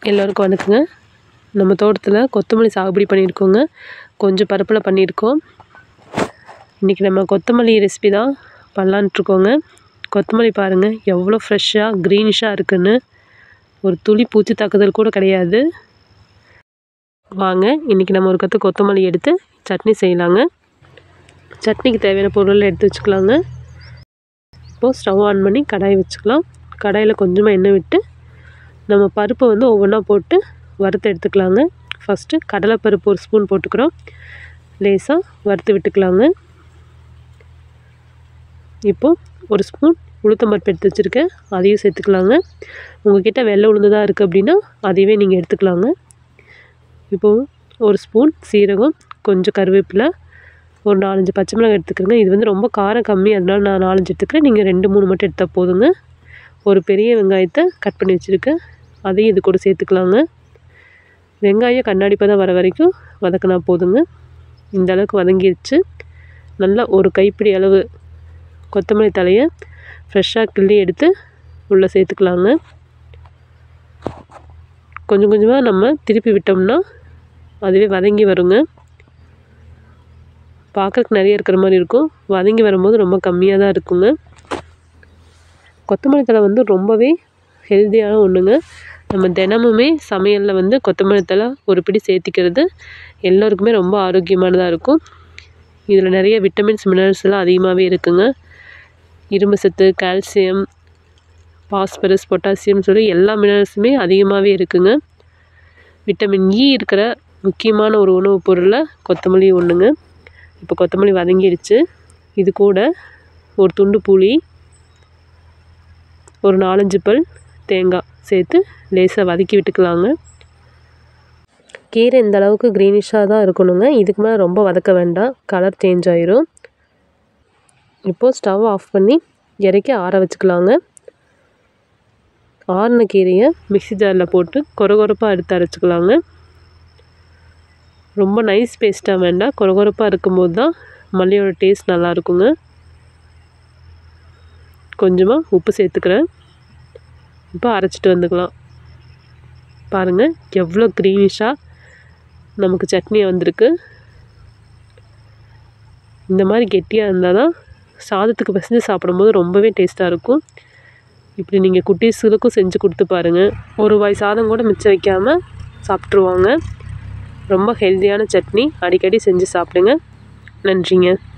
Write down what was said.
எல்லோருக்கும் வணக்கங்க நம்ம தோட்டத்தில் கொத்தமல்லி சாகுபடி பண்ணியிருக்கோங்க கொஞ்சம் பரப்பில் பண்ணியிருக்கோம் இன்றைக்கி நம்ம கொத்தமல்லி ரெசிபி தான் பண்ணலான்ட்ருக்கோங்க கொத்தமல்லி பாருங்கள் எவ்வளோ ஃப்ரெஷ்ஷாக க்ரீனிஷாக இருக்குன்னு ஒரு துளி பூச்சி தாக்குதல் கூட கிடையாது வாங்க இன்றைக்கி நம்ம ஒரு கற்று கொத்தமல்லி எடுத்து சட்னி செய்யலாங்க சட்னிக்கு தேவையான பொருள் எடுத்து வச்சுக்கலாங்க இப்போது ஸ்டவ் ஆன் பண்ணி கடாய் வச்சுக்கலாம் கடாயில் கொஞ்சமாக எண்ணெய் விட்டு நம்ம பருப்பை வந்து ஒவ்வொன்றா போட்டு வறுத்து எடுத்துக்கலாங்க ஃபஸ்ட்டு கடலைப்பருப்பு ஒரு ஸ்பூன் போட்டுக்கிறோம் லேசாக வறுத்து விட்டுக்கலாங்க இப்போது ஒரு ஸ்பூன் உளுத்தம்பருப்பு எடுத்து வச்சுருக்கேன் அதையும் சேர்த்துக்கலாங்க உங்கள்கிட்ட வெள்ளை உளுந்து தான் இருக்குது அப்படின்னா அதையவே நீங்கள் எடுத்துக்கலாங்க இப்போது ஒரு ஸ்பூன் சீரகம் கொஞ்சம் கருவேப்பிலை ஒரு நாலஞ்சு பச்சை மிளகாய் எடுத்துக்கிறேங்க இது வந்து ரொம்ப காரம் கம்மி அதனால நான் நாலஞ்சு எடுத்துக்கிறேன் நீங்கள் ரெண்டு மூணு மட்டும் எடுத்தால் போதுங்க ஒரு பெரிய வெங்காயத்தை கட் பண்ணி வச்சுருக்கேன் அதையும் இது கூட சேர்த்துக்கலாங்க வெங்காயம் கண்ணாடி பதம் வர வரைக்கும் வதக்கினா போதுங்க இந்த அளவுக்கு வதங்கிடுச்சு நல்லா ஒரு கைப்பிடி அளவு கொத்தமல்லி தலையை ஃப்ரெஷ்ஷாக கிள்ளி எடுத்து உள்ளே சேர்த்துக்கலாங்க கொஞ்சம் கொஞ்சமாக நம்ம திருப்பி விட்டோம்னா அதுவே வதங்கி வருங்க பார்க்குறக்கு நிறைய இருக்கிற மாதிரி இருக்கும் வதங்கி வரும்போது ரொம்ப கம்மியாக தான் இருக்குங்க கொத்தமல்லி தழை வந்து ரொம்பவே ஹெல்த்தியான ஒன்றுங்க நம்ம தினமுமே சமையலில் வந்து கொத்தமல்லி தழை ஒரு பிடி சேர்த்திக்கிறது எல்லோருக்குமே ரொம்ப ஆரோக்கியமானதாக இருக்கும் இதில் நிறைய விட்டமின்ஸ் மினரல்ஸ் எல்லாம் அதிகமாகவே இருக்குங்க இரும்பு சத்து கால்சியம் பாஸ்பரஸ் பொட்டாசியம் சொல்லி எல்லா மினரல்ஸுமே அதிகமாகவே இருக்குங்க விட்டமின் இ இருக்கிற முக்கியமான ஒரு உணவுப் பொருளில் கொத்தமல்லி ஒன்றுங்க இப்போ கொத்தமல்லி வதங்கிடுச்சு இது கூட ஒரு துண்டு புளி ஒரு நாலஞ்சு பல் தேங்காய் சேர்த்து லேசாக வதக்கி விட்டுக்கலாங்க கீரை இந்த அளவுக்கு க்ரீனிஷாக தான் இருக்கணுங்க இதுக்கு மேலே ரொம்ப வதக்க வேண்டாம் கலர் சேஞ்ச் ஆயிரும் இப்போது ஸ்டவ் ஆஃப் பண்ணி இறக்கி ஆற வச்சுக்கலாங்க ஆறின கீரையை மிக்ஸி ஜாரில் போட்டு கொரகொரப்பாக எடுத்து அரைச்சிக்கலாங்க ரொம்ப நைஸ் பேஸ்ட்டாக வேண்டாம் கொரகொரப்பாக இருக்கும்போது தான் மல்லியோட டேஸ்ட் நல்லா இருக்குங்க கொஞ்சமாக உப்பு சேர்த்துக்கிறேன் இப்போ அரைச்சிட்டு வந்துக்கலாம் பாருங்கள் எவ்வளோ க்ரீனிஷாக நமக்கு சட்னி வந்திருக்கு இந்த மாதிரி கெட்டியாக இருந்தால் தான் சாதத்துக்கு பிசைஞ்சு சாப்பிடும்போது ரொம்பவே டேஸ்ட்டாக இருக்கும் இப்படி நீங்கள் குட்டீஸுகளுக்கும் செஞ்சு கொடுத்து பாருங்கள் ஒரு வாய் சாதம் கூட மிச்சம் வைக்காமல் சாப்பிட்ருவாங்க ரொம்ப ஹெல்த்தியான சட்னி அடிக்கடி செஞ்சு சாப்பிடுங்க நன்றிங்க